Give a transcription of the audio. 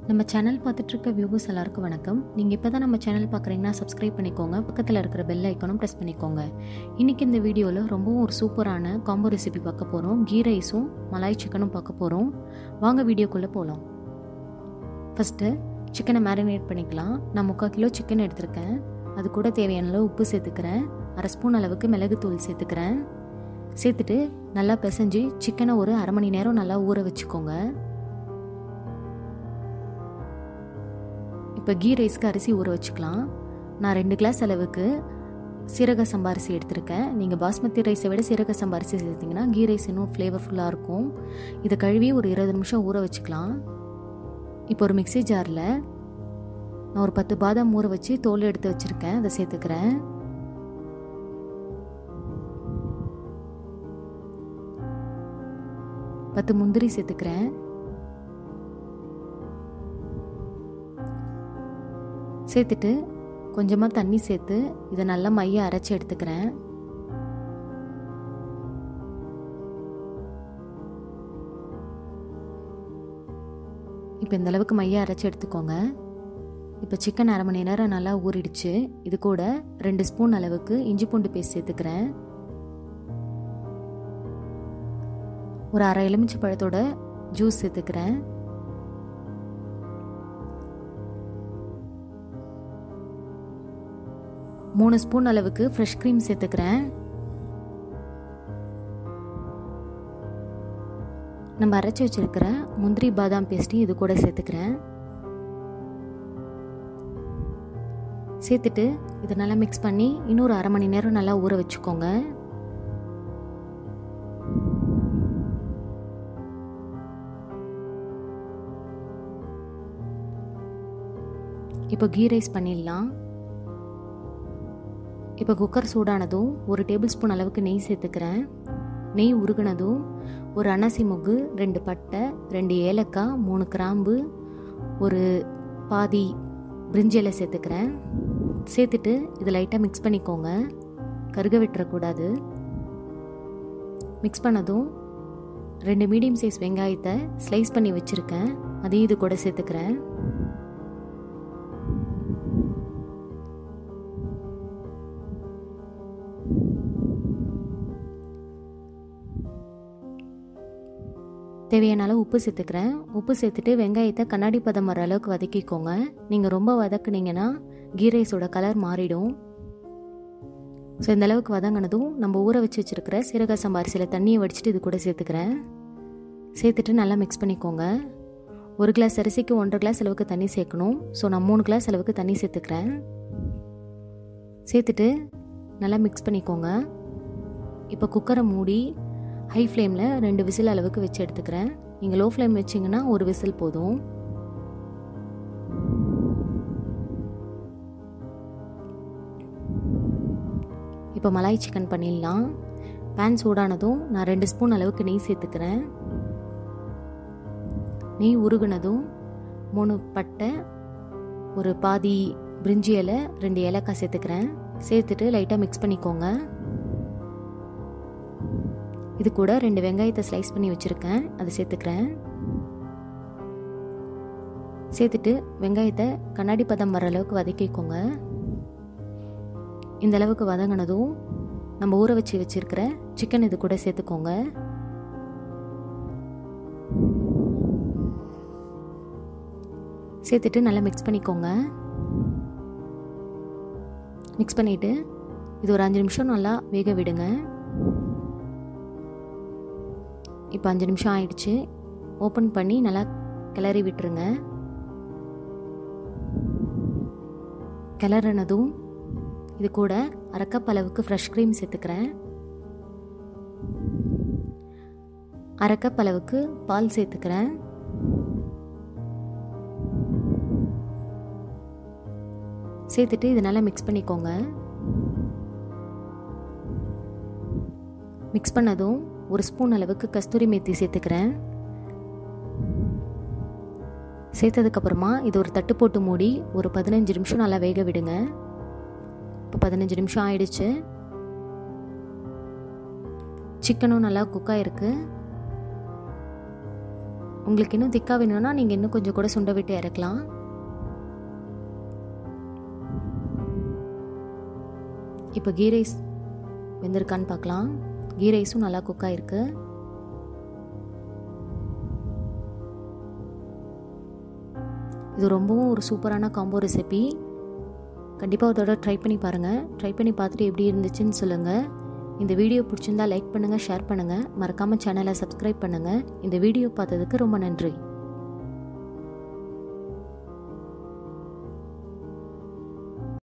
நம்ம channel பார்த்துட்ருக்க viewers எல்லாருக்கும் வணக்கம் நீங்கள் இப்போ தான் நம்ம சேனல் பார்க்குறீங்கன்னா சப்ஸ்கிரைப் பண்ணிக்கோங்க பக்கத்தில் இருக்கிற பெல் ஐக்கனும் ப்ரெஸ் பண்ணிக்கோங்க இன்றைக்கி இந்த வீடியோவில் ரொம்பவும் ஒரு சூப்பரான காம்போ ரெசிபி பார்க்க போகிறோம் கீ ரைஸும் மலாய் சிக்கனும் பார்க்க போகிறோம் வாங்க வீடியோக்குள்ளே போகலாம் ஃபஸ்ட்டு சிக்கனை மேரினேட் பண்ணிக்கலாம் நான் முக்கால் கிலோ சிக்கன் எடுத்திருக்கேன் அது கூட தேவையான அளவு உப்பு சேர்த்துக்கிறேன் அரை ஸ்பூன் அளவுக்கு மிளகுத்தூள் சேர்த்துக்கிறேன் சேர்த்துட்டு நல்லா பிசைஞ்சு சிக்கனை ஒரு அரை மணி நேரம் நல்லா ஊற வச்சுக்கோங்க இப்போ கீ ரைஸ்க்கு அரிசி ஊற வச்சுக்கலாம் நான் ரெண்டு கிளாஸ் அளவுக்கு சீரக சம்பா அரிசி எடுத்திருக்கேன் நீங்கள் பாஸ்மதி ரைஸை விட சீரக சம்பா அரிசி சேர்த்திங்கன்னா கீ ரைஸ் இன்னும் ஃப்ளேவர்ஃபுல்லாக இருக்கும் இதை கழுவி ஒரு இருபது நிமிஷம் ஊற வச்சுக்கலாம் இப்போ ஒரு மிக்சி ஜாரில் நான் ஒரு பத்து பாதாம் ஊற வச்சு தோல் எடுத்து வச்சுருக்கேன் அதை சேர்த்துக்கிறேன் பத்து முந்திரி சேர்த்துக்கிறேன் சேர்த்துட்டு கொஞ்சமாக தண்ணி சேர்த்து இதை நல்லா மைய அரைச்சி எடுத்துக்கிறேன் இப்போ இந்த அளவுக்கு மைய அரைச்சி எடுத்துக்கோங்க இப்போ சிக்கன் அரை மணி நேரம் நல்லா ஊறிடுச்சு இது கூட ரெண்டு ஸ்பூன் அளவுக்கு இஞ்சி பூண்டு பேஸ்ட் சேர்த்துக்கிறேன் ஒரு அரை எலுமிச்சை பழத்தோட ஜூஸ் சேர்த்துக்கிறேன் மூணு ஸ்பூன் அளவுக்கு ஃப்ரெஷ் க்ரீம் சேர்த்துக்கிறேன் நம்ம அரைச்சி வச்சிருக்கிற முந்திரி பாதாம் பேஸ்ட்டையும் இது கூட சேர்த்துக்கிறேன் சேர்த்துட்டு இதை நல்லா மிக்ஸ் பண்ணி இன்னொரு அரை மணி நேரம் நல்லா ஊற வச்சுக்கோங்க இப்போ கீ ரைஸ் பண்ணிடலாம் இப்போ குக்கர் சூடானதும் ஒரு டேபிள் ஸ்பூன் அளவுக்கு நெய் சேர்த்துக்கிறேன் நெய் உருகினதும் ஒரு அனசி முகு ரெண்டு பட்டை ரெண்டு ஏலக்காய் மூணு கிராம்பு ஒரு பாதி பிரிஞ்சியில் சேர்த்துக்கிறேன் சேர்த்துட்டு இது லைட்டாக மிக்ஸ் பண்ணிக்கோங்க கருக விட்டுறக்கூடாது மிக்ஸ் பண்ணதும் ரெண்டு மீடியம் சைஸ் வெங்காயத்தை ஸ்லைஸ் பண்ணி வச்சுருக்கேன் அதையும் இது கூட சேர்த்துக்கிறேன் தேவையான அளவு உப்பு சேர்த்துக்கிறேன் உப்பு சேர்த்துட்டு வெங்காயத்தை கண்ணாடி பதம் வர அளவுக்கு வதக்கிக்கோங்க நீங்கள் ரொம்ப வதக்குனீங்கன்னா கீ ரைஸோட கலர் மாறிடும் ஸோ இந்த அளவுக்கு வதங்கினதும் நம்ம ஊற வச்சு வச்சுருக்கிற சீரக சம்பா அரிசியில் தண்ணியை வடிச்சிட்டு இது கூட சேர்த்துக்கிறேன் சேர்த்துட்டு நல்லா மிக்ஸ் பண்ணிக்கோங்க ஒரு கிளாஸ் அரிசிக்கு ஒன்றரை கிளாஸ் அளவுக்கு தண்ணி சேர்க்கணும் ஸோ நான் மூணு கிளாஸ் அளவுக்கு தண்ணி சேர்த்துக்கிறேன் சேர்த்துட்டு நல்லா மிக்ஸ் பண்ணிக்கோங்க இப்போ குக்கரை மூடி ஹை ஃப்ளேமில் ரெண்டு விசில் அளவுக்கு வச்சு எடுத்துக்கிறேன் நீங்கள் லோ ஃப்ளேம் வச்சிங்கன்னா ஒரு விசில் போதும் இப்போ மலாய் சிக்கன் பண்ணிடலாம் பேன் சூடானதும் நான் ரெண்டு ஸ்பூன் அளவுக்கு நெய் சேர்த்துக்கிறேன் நெய் உருகுனதும் மூணு பட்டை ஒரு பாதி பிரிஞ்சி இலை ரெண்டு ஏலக்காய் சேர்த்துக்கிறேன் சேர்த்துட்டு லைட்டாக மிக்ஸ் பண்ணிக்கோங்க இது கூட ரெண்டு வெங்காயத்தை ஸ்லைஸ் பண்ணி வச்சுருக்கேன் அதை சேர்த்துக்கிறேன் சேர்த்துட்டு வெங்காயத்தை கண்ணாடி பதம் வர அளவுக்கு வதக்கிக்கோங்க இந்த அளவுக்கு வதங்கினதும் நம்ம ஊற வச்சு வச்சுருக்கிற சிக்கன் இது கூட சேர்த்துக்கோங்க சேர்த்துட்டு நல்லா மிக்ஸ் பண்ணிக்கோங்க மிக்ஸ் பண்ணிவிட்டு இது ஒரு அஞ்சு நிமிஷம் நல்லா வேக விடுங்க இப்போ அஞ்சு நிமிஷம் ஆயிடுச்சு ஓப்பன் பண்ணி நல்லா கிளறி விட்டுருங்க கிளறினதும் இது கூட அரைக்கப் அளவுக்கு ஃப்ரெஷ் க்ரீம் சேர்த்துக்கிறேன் அரைக்கப் அளவுக்கு பால் சேர்த்துக்கிறேன் சேர்த்துட்டு இது நல்லா மிக்ஸ் பண்ணிக்கோங்க மிக்ஸ் பண்ணதும் ஒரு ஸ்பூன் அளவுக்கு கஸ்தூரி மேத்தி சேர்த்துக்கிறேன் சேர்த்ததுக்கப்புறமா இது ஒரு தட்டு போட்டு மூடி ஒரு பதினஞ்சு நிமிஷம் நல்லா வேக விடுங்க இப்போ பதினஞ்சு நிமிஷம் ஆயிடுச்சு சிக்கனும் நல்லா குக் ஆயிருக்கு உங்களுக்கு இன்னும் திக்காக வேணும்னா நீங்கள் இன்னும் கொஞ்சம் கூட சுண்ட விட்டு இறக்கலாம் இப்போ கீ ரைஸ் வெந்திருக்கான்னு பார்க்கலாம் கீ ரைஸும் நல்லா குக் ஆயிருக்கு இது ரொம்பவும் ஒரு சூப்பரான காம்போ ரெசிபி கண்டிப்பாக ஒரு தடவை ட்ரை பண்ணி பாருங்கள் ட்ரை பண்ணி பார்த்துட்டு எப்படி இருந்துச்சுன்னு சொல்லுங்கள் இந்த வீடியோ பிடிச்சிருந்தா லைக் பண்ணுங்கள் ஷேர் பண்ணுங்கள் மறக்காமல் சேனலை சப்ஸ்கிரைப் பண்ணுங்கள் இந்த வீடியோ பார்த்ததுக்கு ரொம்ப நன்றி